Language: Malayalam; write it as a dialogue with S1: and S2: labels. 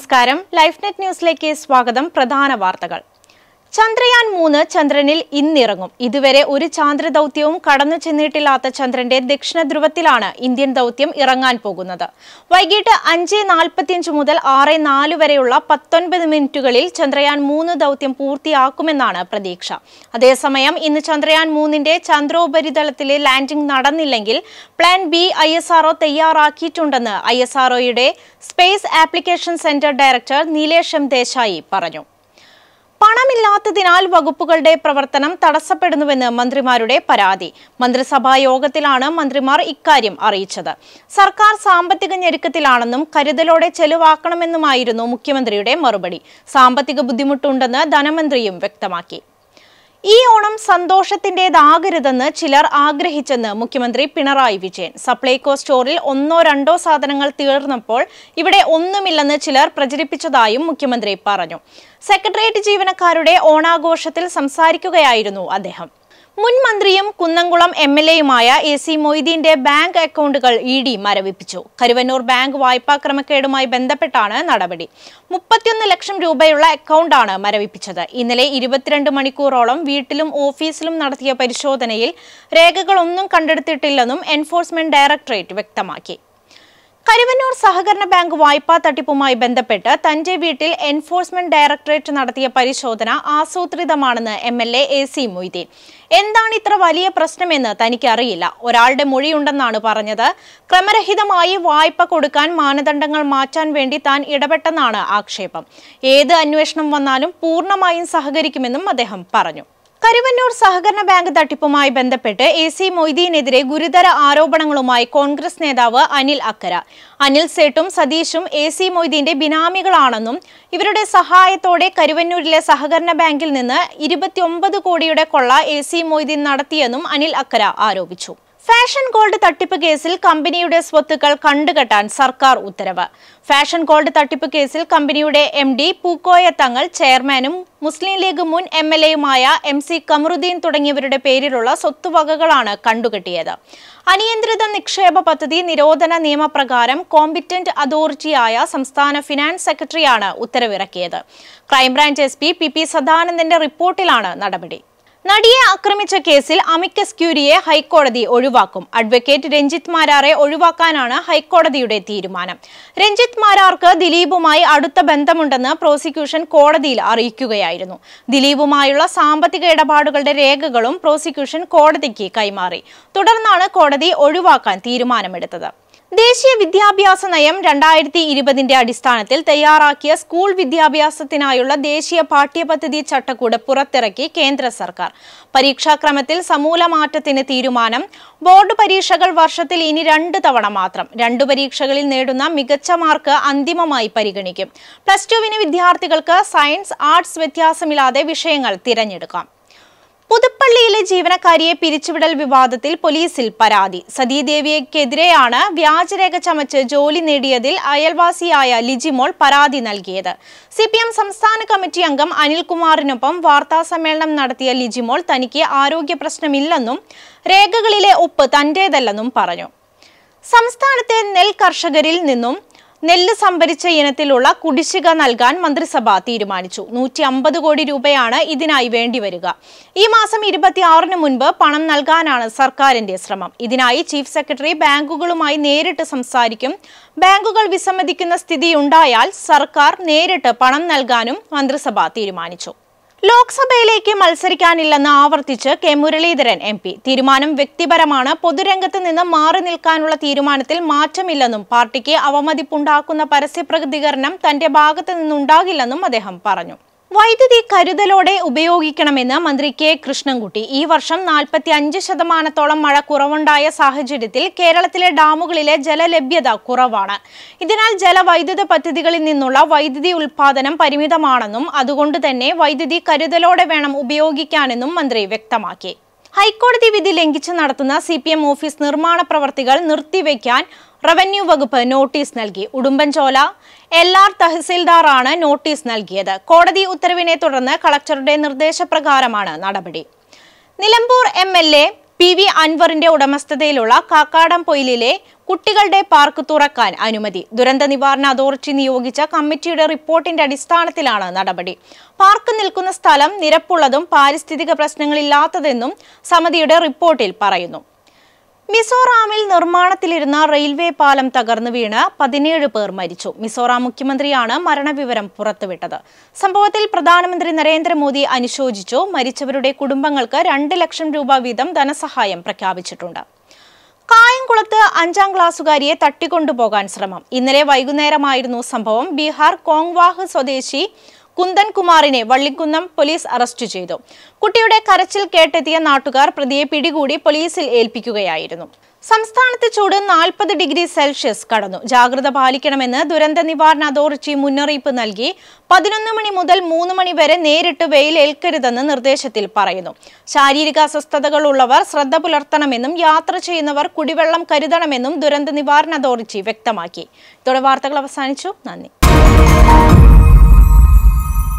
S1: നമസ്കാരം ലൈഫ് നെറ്റ് ന്യൂസിലേക്ക് സ്വാഗതം പ്രധാന വാർത്തകൾ ചന്ദ്രയാൻ മൂന്ന് ചന്ദ്രനിൽ ഇന്നിറങ്ങും ഇതുവരെ ഒരു ചാന്ദ്ര ദൗത്യവും കടന്നു ചെന്നിട്ടില്ലാത്ത ചന്ദ്രന്റെ ദക്ഷിണ ധ്രുവത്തിലാണ് ഇന്ത്യൻ ദൗത്യം ഇറങ്ങാൻ പോകുന്നത് വൈകിട്ട് അഞ്ച് നാൽപ്പത്തിയഞ്ച് മുതൽ ആറ് നാല് വരെയുള്ള പത്തൊൻപത് മിനിറ്റുകളിൽ ചന്ദ്രയാൻ മൂന്ന് ദൗത്യം പൂർത്തിയാക്കുമെന്നാണ് പ്രതീക്ഷ അതേസമയം ഇന്ന് ചന്ദ്രയാൻ മൂന്നിന്റെ ചന്ദ്രോപരിതലത്തിലെ ലാൻഡിംഗ് നടന്നില്ലെങ്കിൽ plan B I S R O തയ്യാറാക്കിയിട്ടുണ്ടെന്ന് ഐ എസ് ആർഒയുടെ space application centre director Nilesh M Desai പറഞ്ഞു പണമില്ലാത്തതിനാൽ വകുപ്പുകളുടെ പ്രവർത്തനം തടസ്സപ്പെടുന്നുവെന്ന് മന്ത്രിമാരുടെ പരാതി മന്ത്രിസഭാ യോഗത്തിലാണ് മന്ത്രിമാർ ഇക്കാര്യം അറിയിച്ചത് സർക്കാർ സാമ്പത്തിക ഞെരുക്കത്തിലാണെന്നും കരുതലോടെ ചെലവാക്കണമെന്നുമായിരുന്നു മുഖ്യമന്ത്രിയുടെ മറുപടി സാമ്പത്തിക ബുദ്ധിമുട്ടുണ്ടെന്ന് ധനമന്ത്രിയും വ്യക്തമാക്കി ഈ ഓണം സന്തോഷത്തിന്റേതാകരുതെന്ന് ചിലർ ആഗ്രഹിച്ചെന്ന് മുഖ്യമന്ത്രി പിണറായി വിജയൻ സപ്ലൈകോ സ്റ്റോറിൽ ഒന്നോ രണ്ടോ സാധനങ്ങൾ തീർന്നപ്പോൾ ഇവിടെ ഒന്നുമില്ലെന്ന് ചിലർ പ്രചരിപ്പിച്ചതായും മുഖ്യമന്ത്രി പറഞ്ഞു സെക്രട്ടേറിയറ്റ് ജീവനക്കാരുടെ ഓണാഘോഷത്തിൽ സംസാരിക്കുകയായിരുന്നു അദ്ദേഹം മുൻ മന്ത്രിയും കുന്നംകുളം എം എൽ എയുമായ എ സി മൊയ്തീന്റെ ബാങ്ക് അക്കൗണ്ടുകൾ ഇ ഡി മരവിപ്പിച്ചു കരുവന്നൂർ ബാങ്ക് വായ്പാ ക്രമക്കേടുമായി ബന്ധപ്പെട്ടാണ് നടപടി മുപ്പത്തിയൊന്ന് ലക്ഷം രൂപയുള്ള അക്കൗണ്ടാണ് മരവിപ്പിച്ചത് ഇന്നലെ ഇരുപത്തിരണ്ട് മണിക്കൂറോളം വീട്ടിലും ഓഫീസിലും നടത്തിയ പരിശോധനയിൽ രേഖകളൊന്നും കണ്ടെടുത്തിട്ടില്ലെന്നും എൻഫോഴ്സ്മെന്റ് ഡയറക്ടറേറ്റ് വ്യക്തമാക്കി കരുവന്നൂർ സഹകരണ ബാങ്ക് വായ്പാ തട്ടിപ്പുമായി ബന്ധപ്പെട്ട് തന്റെ വീട്ടിൽ എൻഫോഴ്സ്മെന്റ് ഡയറക്ടറേറ്റ് നടത്തിയ പരിശോധന ആസൂത്രിതമാണെന്ന് M L A A C Moideen എന്താണ് ഇത്ര വലിയ പ്രശ്നമെന്ന് തനിക്കറിയില്ല ഒരാളുടെ മൊഴിയുണ്ടെന്നാണ് പറഞ്ഞത് ക്രമരഹിതമായി വായ്പ കൊടുക്കാൻ മാനദണ്ഡങ്ങൾ മാറ്റാൻ വേണ്ടി താൻ ഇടപെട്ടെന്നാണ് ആക്ഷേപം ഏത് അന്വേഷണം വന്നാലും പൂർണ്ണമായും സഹകരിക്കുമെന്നും അദ്ദേഹം പറഞ്ഞു കരുവന്നൂർ സഹകരണ ബാങ്ക് തട്ടിപ്പുമായി ബന്ധപ്പെട്ട് എ സി മൊയ്തീനെതിരെ ഗുരുതര ആരോപണങ്ങളുമായി കോൺഗ്രസ് നേതാവ് അനിൽ അക്കര അനിൽ സേട്ടും സതീഷും എ സി മൊയ്തീന്റെ ബിനാമികളാണെന്നും ഇവരുടെ സഹായത്തോടെ കരുവന്നൂരിലെ സഹകരണ ബാങ്കിൽ നിന്ന് ഇരുപത്തിയൊമ്പത് കോടിയുടെ കൊള്ള എ സി മൊയ്തീൻ നടത്തിയെന്നും അനിൽ അക്കര ആരോപിച്ചു ഫാഷൻ ഗോൾഡ് തട്ടിപ്പ് കേസിൽ കമ്പനിയുടെ സ്വത്തുക്കൾ കണ്ടുകെട്ടാൻ സർക്കാർ ഉത്തരവ് ഫാഷൻ ഗോൾഡ് തട്ടിപ്പ് കേസിൽ കമ്പനിയുടെ എം ഡി പൂക്കോയ തങ്ങൾ ചെയർമാനും മുസ്ലിം ലീഗ് മുൻ എം എൽ എയുമായ എം സി കമറുദ്ദീൻ തുടങ്ങിയവരുടെ പേരിലുള്ള സ്വത്തുവകകളാണ് കണ്ടുകെട്ടിയത് അനിയന്ത്രിത നിക്ഷേപ പദ്ധതി നിരോധന നിയമപ്രകാരം കോമ്പിറ്റന്റ് അതോറിറ്റിയായ സംസ്ഥാന ഫിനാൻസ് സെക്രട്ടറിയാണ് ഉത്തരവിറക്കിയത് crime branch S P P P സദാനന്ദന്റെ റിപ്പോർട്ടിലാണ് നടപടി നടിയെ ആക്രമിച്ച കേസിൽ അമിക്കസ് ക്യൂരിയെ ഹൈക്കോടതി ഒഴിവാക്കും അഡ്വക്കേറ്റ് രഞ്ജിത്ത് മാരാറെ ഒഴിവാക്കാനാണ് ഹൈക്കോടതിയുടെ തീരുമാനം രഞ്ജിത്ത് മാരാർക്ക് ദിലീപുമായി അടുത്ത ബന്ധമുണ്ടെന്ന് പ്രോസിക്യൂഷൻ കോടതിയിൽ അറിയിക്കുകയായിരുന്നു ദിലീപുമായുള്ള സാമ്പത്തിക ഇടപാടുകളുടെ രേഖകളും പ്രോസിക്യൂഷൻ കോടതിക്ക് കൈമാറി തുടർന്നാണ് കോടതി ഒഴിവാക്കാൻ തീരുമാനമെടുത്തത് ദേശീയ വിദ്യാഭ്യാസ നയം രണ്ടായിരത്തി ഇരുപതിന്റെ അടിസ്ഥാനത്തിൽ തയ്യാറാക്കിയ സ്കൂൾ വിദ്യാഭ്യാസത്തിനായുള്ള ദേശീയ പാഠ്യപദ്ധതി ചട്ടക്കൂട് പുറത്തിറക്കി കേന്ദ്ര സർക്കാർ പരീക്ഷാക്രമത്തിൽ സമൂല മാറ്റത്തിന് തീരുമാനം ബോർഡ് പരീക്ഷകൾ വർഷത്തിൽ ഇനി രണ്ട് തവണ മാത്രം രണ്ടു പരീക്ഷകളിൽ നേടുന്ന മികച്ച മാർക്ക് അന്തിമമായി പരിഗണിക്കും പ്ലസ് ടുവിന് വിദ്യാർത്ഥികൾക്ക് സയൻസ് ആർട്സ് വ്യത്യാസമില്ലാതെ വിഷയങ്ങൾ തിരഞ്ഞെടുക്കാം പുതുപ്പള്ളിയിലെ ജീവനക്കാരിയെ പിരിച്ചുവിടൽ വിവാദത്തിൽ പോലീസിൽ പരാതി സതീദേവിയെക്കെതിരെയാണ് വ്യാജരേഖ ചമച്ച് ജോലി നേടിയതിൽ അയൽവാസിയായ ലിജിമോൾ പരാതി നൽകിയത് സി പി എം സംസ്ഥാന കമ്മിറ്റി അംഗം അനിൽകുമാറിനൊപ്പം വാർത്താ സമ്മേളനം നടത്തിയ ലിജിമോൾ തനിക്ക് ആരോഗ്യ പ്രശ്നമില്ലെന്നും രേഖകളിലെ ഒപ്പ് തന്റേതല്ലെന്നും പറഞ്ഞു സംസ്ഥാനത്തെ നെൽ കർഷകരിൽ നിന്നും നെല്ല് സംഭരിച്ച ഇനത്തിലുള്ള കുടിശ്ശിക നൽകാൻ മന്ത്രിസഭ തീരുമാനിച്ചു നൂറ്റി അമ്പത് കോടി രൂപയാണ് ഇതിനായി വേണ്ടിവരിക ഈ മാസം ഇരുപത്തിയാറിന് മുൻപ് പണം നൽകാനാണ് സർക്കാരിന്റെ ശ്രമം ഇതിനായി ചീഫ് സെക്രട്ടറി ബാങ്കുകളുമായി നേരിട്ട് സംസാരിക്കും ബാങ്കുകൾ വിസമ്മതിക്കുന്ന സ്ഥിതിയുണ്ടായാൽ സർക്കാർ നേരിട്ട് പണം നൽകാനും മന്ത്രിസഭ തീരുമാനിച്ചു ലോക്സഭയിലേക്ക് മത്സരിക്കാനില്ലെന്ന് ആവർത്തിച്ച് കെ മുരളീധരൻ എം പി തീരുമാനം വ്യക്തിപരമാണ് പൊതുരംഗത്ത് നിന്ന് മാറി നിൽക്കാനുള്ള തീരുമാനത്തിൽ മാറ്റമില്ലെന്നും പാർട്ടിക്ക് അവമതിപ്പുണ്ടാക്കുന്ന പരസ്യ പ്രതികരണം തന്റെ ഭാഗത്ത് നിന്നുണ്ടാകില്ലെന്നും അദ്ദേഹം പറഞ്ഞു വൈദ്യുതി കരുതലോടെ ഉപയോഗിക്കണമെന്ന് മന്ത്രി കെ കൃഷ്ണൻകുട്ടി ഈ വർഷം നാൽപ്പത്തി അഞ്ച് ശതമാനത്തോളം മഴ കുറവുണ്ടായ സാഹചര്യത്തിൽ കേരളത്തിലെ ഡാമുകളിലെ ജലലഭ്യത കുറവാണ് ഇതിനാൽ ജലവൈദ്യുത പദ്ധതികളിൽ നിന്നുള്ള വൈദ്യുതി ഉൽപാദനം പരിമിതമാണെന്നും അതുകൊണ്ട് തന്നെ വൈദ്യുതി കരുതലോടെ വേണം ഉപയോഗിക്കാനെന്നും മന്ത്രി വ്യക്തമാക്കി ഹൈക്കോടതി വിധി ലംഘിച്ച് നടത്തുന്ന സി പി എം ഓഫീസ് നിർമ്മാണ പ്രവർത്തികൾ നിർത്തിവെക്കാൻ റവന്യൂ വകുപ്പ് നോട്ടീസ് നൽകി ഉടുമ്പൻചോല എൽ ആർ തഹസിൽദാറാണ് നോട്ടീസ് നൽകിയത് കോടതി ഉത്തരവിനെ തുടർന്ന് കളക്ടറുടെ നിർദ്ദേശപ്രകാരമാണ് നടപടി Nilambur M L A P V അൻവറിന്റെ ഉടമസ്ഥതയിലുള്ള കാക്കാടം പൊയിലിലെ കുട്ടികളുടെ പാർക്ക് തുറക്കാൻ അനുമതി ദുരന്ത നിവാരണ അതോറിറ്റി നിയോഗിച്ച കമ്മിറ്റിയുടെ റിപ്പോർട്ടിന്റെ അടിസ്ഥാനത്തിലാണ് നടപടി പാർക്ക് നിൽക്കുന്ന സ്ഥലം നിരപ്പുള്ളതും പാരിസ്ഥിതിക പ്രശ്നങ്ങളില്ലാത്തതെന്നും സമിതിയുടെ റിപ്പോർട്ടിൽ പറയുന്നു മിസോറാമിൽ നിർമ്മാണത്തിലിരുന്ന റെയിൽവേ പാലം തകർന്നു വീണ് പതിനേഴ് പേർ മരിച്ചു മിസോറാം മുഖ്യമന്ത്രിയാണ് മരണവിവരം പുറത്തുവിട്ടത് സംഭവത്തിൽ പ്രധാനമന്ത്രി നരേന്ദ്രമോദി അനുശോചിച്ചു മരിച്ചവരുടെ കുടുംബങ്ങൾക്ക് രണ്ട് ലക്ഷം രൂപ വീതം ധനസഹായം പ്രഖ്യാപിച്ചിട്ടുണ്ട് കായംകുളത്ത് അഞ്ചാം ക്ലാസ്സുകാരിയെ തട്ടിക്കൊണ്ടുപോകാൻ ശ്രമം ഇന്നലെ വൈകുന്നേരമായിരുന്നു സംഭവം ബീഹാർ കോങ്വാഹ് സ്വദേശി കുന്ദൻ കുമാറിനെ വള്ളിക്കുന്നം പോലീസ് അറസ്റ്റ് ചെയ്തു കുട്ടിയുടെ കരച്ചിൽ കേട്ടെത്തിയ നാട്ടുകാർ പ്രതിയെ പിടികൂടി പോലീസിൽ ഏൽപ്പിക്കുകയായിരുന്നു സംസ്ഥാനത്ത് ചൂട് നാൽപ്പത് ഡിഗ്രി സെൽഷ്യസ് കടന്നു ജാഗ്രത പാലിക്കണമെന്ന് ദുരന്ത നിവാരണ അതോറിറ്റി മുന്നറിയിപ്പ് നൽകി പതിനൊന്ന് മണി മുതൽ മൂന്ന് മണി വരെ നേരിട്ട് വെയിലേൽക്കരുതെന്ന് നിർദ്ദേശത്തിൽ പറയുന്നു ശാരീരിക അസ്വസ്ഥതകൾ ഉള്ളവർ ശ്രദ്ധ പുലർത്തണമെന്നും യാത്ര ചെയ്യുന്നവർ കുടിവെള്ളം കരുതണമെന്നും ദുരന്ത നിവാരണ അതോറിറ്റി വ്യക്തമാക്കി ഇതോടെ വാർത്തകൾ അവസാനിച്ചു നന്ദി